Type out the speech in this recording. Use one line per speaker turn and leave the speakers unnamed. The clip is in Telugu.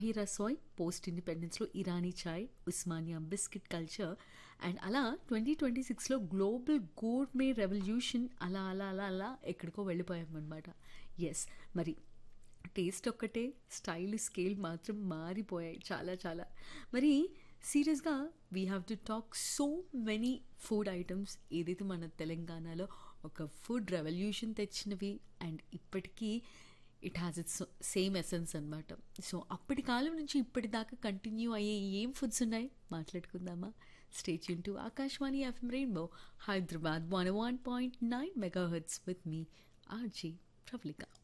హీరా సోయ్ పోస్ట్ ఇండిపెండెన్స్లో Irani chai Osmania biscuit culture and అలా ట్వంటీ ట్వంటీ సిక్స్లో గ్లోబల్ గోర్మే రెవల్యూషన్ అలా అలా అలా అలా ఎక్కడికో వెళ్ళిపోయాం అనమాట ఎస్ మరి టేస్ట్ ఒక్కటే స్టైల్ స్కేల్ మాత్రం మారిపోయాయి చాలా చాలా మరి సీరియస్గా we have to talk so many food items ఏదైతే మన తెలంగాణలో ఒక ఫుడ్ రెవల్యూషన్ తెచ్చినవి అండ్ ఇప్పటికీ it has its same essence అనమాట సో అప్పటి కాలం నుంచి ఇప్పటిదాకా కంటిన్యూ అయ్యే ఏం ఫుడ్స్ ఉన్నాయి మాట్లాడుకుందామా state to Akashvani FM rainbow Hyderabad one one point nine mega hits with me RJ Pravalika